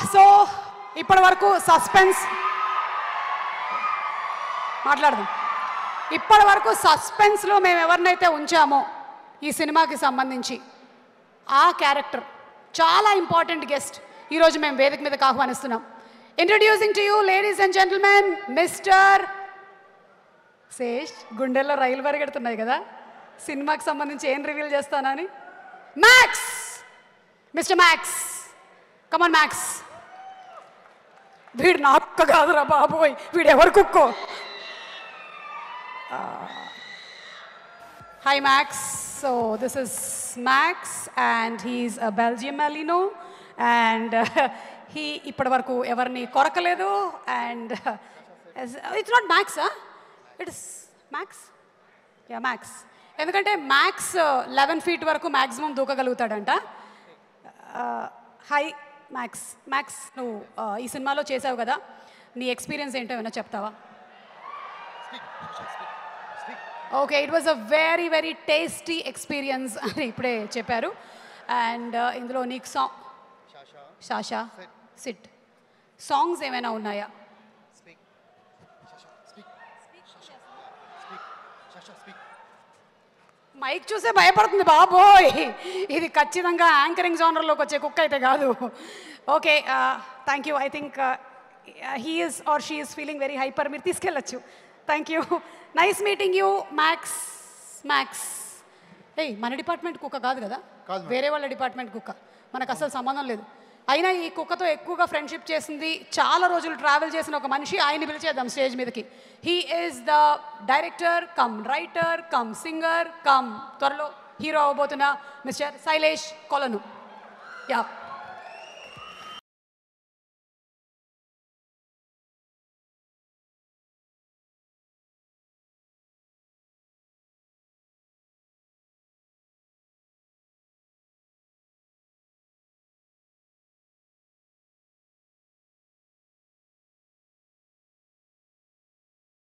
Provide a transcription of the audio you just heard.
So ఇప్పటి వరకు suspense మాట్లాడదాం ఇప్పటి వరకు సస్పెన్స్లో మేము ఎవరినైతే ఉంచామో ఈ సినిమాకి సంబంధించి ఆ క్యారెక్టర్ చాలా ఇంపార్టెంట్ గెస్ట్ ఈరోజు మేము వేదిక మీదకి ఆహ్వానిస్తున్నాం introducing to you ladies and gentlemen mister Sesh గుండెల్లో రైలు పరిగెడుతున్నాయి కదా సినిమాకి సంబంధించి ఏం రివీల్ చేస్తానని Max mister Max come on Max వీడు నా కుక్క కాదురా బాబోయ్ వీడు ఎవరు కుక్కో Hi, Max. So, this is Max, and he's a Belgian Malino, and uh, he ఇప్పటి వరకు ఎవరిని కొరకలేదు and it's not Max it's Max yeah Max ఎందుకంటే మ్యాక్స్ లెవెన్ ఫీట్ వరకు మ్యాక్సిమం దూకగలుగుతాడంట హాయ్ మ్యాక్స్ మ్యాక్స్ నువ్వు uh, ఈ సినిమాలో చేసావు కదా నీ ఎక్స్పీరియన్స్ ఏంటో ఏమైనా చెప్తావా okay it was a very very tasty experience అని ఇప్పుడే చెప్పారు అండ్ ఇందులో నీకు సాంగ్ షాషా సిట్ సాంగ్స్ ఏమైనా ఉన్నాయా మైక్ చూసే భయపడుతుంది బాబోయ్ ఇది ఖచ్చితంగా యాంకరింగ్ జోనర్లోకి వచ్చే కుక్క అయితే కాదు okay thank you I think he is or she is feeling very hyper మీరు తీసుకెళ్ళచ్చు thank you nice meeting you Max Max ఏయ్ మన డిపార్ట్మెంట్ కుక్క కాదు కదా కాదు, వేరే వాళ్ళ డిపార్ట్మెంట్ కుక్క మనకు అసలు సంబంధం లేదు అయినా ఈ కుక్కతో ఎక్కువగా ఫ్రెండ్షిప్ చేసింది చాలా రోజులు ట్రావెల్ చేసిన ఒక మనిషి ఆయన్ని పిలిచేద్దాం స్టేజ్ మీదకి he is the director cum writer cum singer cum త్వరలో హీరో అవబోతున్న మిస్టర్ శైలేష్ కొలను యా